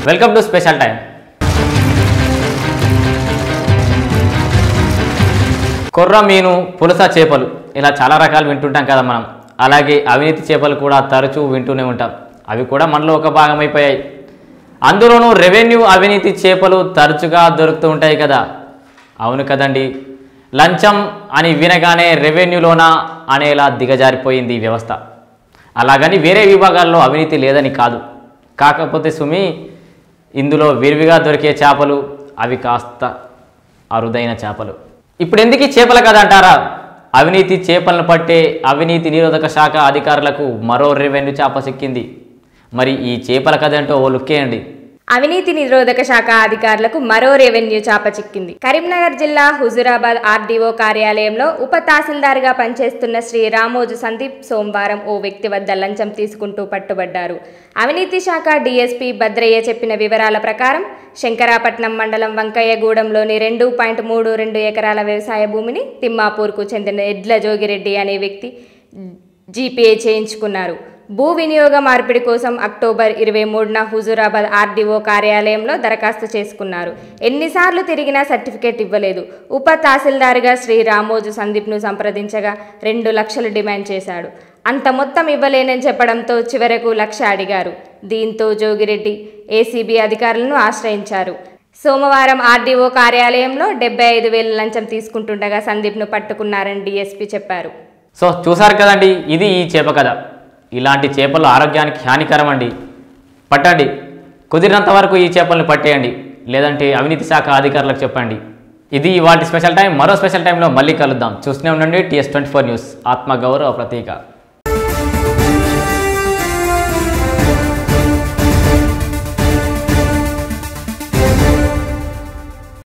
welcome to special time కొర్ర మీను పులస చేపలు ఇలా చాలా రకాలు వింటుంటాం కదా మనం అలాగే అవినీతి చేపలు కూడా తరచూ వింటూనే ఉంటాం అవి కూడా మనలో ఒక భాగం అయిపోయాయి అందులోనూ రెవెన్యూ అవినీతి చేపలు తరచుగా దొరుకుతూ ఉంటాయి కదా అవును కదండి లంచం అని వినగానే రెవెన్యూలోనా అనేలా దిగజారిపోయింది ఈ వ్యవస్థ అలాగని వేరే విభాగాల్లో అవినీతి లేదని కాదు కాకపోతే సుమి ఇందులో విరివిగా దొరికే చేపలు అవి కాస్త అరుదైన చేపలు ఇప్పుడు ఎందుకు ఈ చేపల కథ అంటారా అవినీతి చేపలను పట్టే అవినీతి నిరోధక శాఖ అధికారులకు మరో రెవెన్యూ చేప సిక్కింది మరి ఈ చేపల కథ ఏంటో ఓ లుక్కేయండి అవినీతి నిరోధక శాఖ అధికారులకు మరో రెవెన్యూ చాప చిక్కింది కరీంనగర్ జిల్లా హుజురాబాద్ ఆర్డీఓ కార్యాలయంలో ఉప తహసీల్దార్గా పనిచేస్తున్న శ్రీ రామోజు సందీప్ సోమవారం ఓ వ్యక్తి వద్ద లంచం తీసుకుంటూ పట్టుబడ్డారు అవినీతి శాఖ డీఎస్పీ భద్రయ్య చెప్పిన వివరాల ప్రకారం శంకరాపట్నం మండలం వంకయ్యగూడెంలోని రెండు పాయింట్ మూడు రెండు ఎకరాల వ్యవసాయ భూమిని తిమ్మాపూర్కు చెందిన ఎడ్ల జోగిరెడ్డి అనే వ్యక్తి జీపీఏ చేయించుకున్నారు భూ వినియోగ మార్పిడి కోసం అక్టోబర్ ఇరవై మూడున హుజూరాబాద్ ఆర్డీఓ కార్యాలయంలో దరఖాస్తు చేసుకున్నారు ఎన్నిసార్లు తిరిగినా సర్టిఫికేట్ ఇవ్వలేదు ఉప తహసీల్దార్గా శ్రీ రామోజు సందీప్ను సంప్రదించగా రెండు లక్షలు డిమాండ్ చేశాడు అంత మొత్తం ఇవ్వలేనని చెప్పడంతో చివరకు లక్ష అడిగారు దీంతో జోగిరెడ్డి ఏసీబీ అధికారులను ఆశ్రయించారు సోమవారం ఆర్డీఓ కార్యాలయంలో డెబ్బై ఐదు వేల లంచం తీసుకుంటుండగా సందీప్ను పట్టుకున్నారని డీఎస్పీ చెప్పారు సో చూసారు కదండి ఇది ఈ చేప కథ ఇలాంటి చేపలు ఆరోగ్యానికి హానికరం అండి పట్టండి కుదిరినంత వరకు ఈ చేపలను పట్టేయండి లేదంటే అవినీతి శాఖ అధికారులకు చెప్పండి ఇది వాటి స్పెషల్ టైం మరో స్పెషల్ టైంలో మళ్ళీ కలుద్దాం చూస్తూనే ఉండండి టీఎస్ ట్వంటీ ఫోర్ న్యూస్ ఆత్మగౌరవ ప్రతీక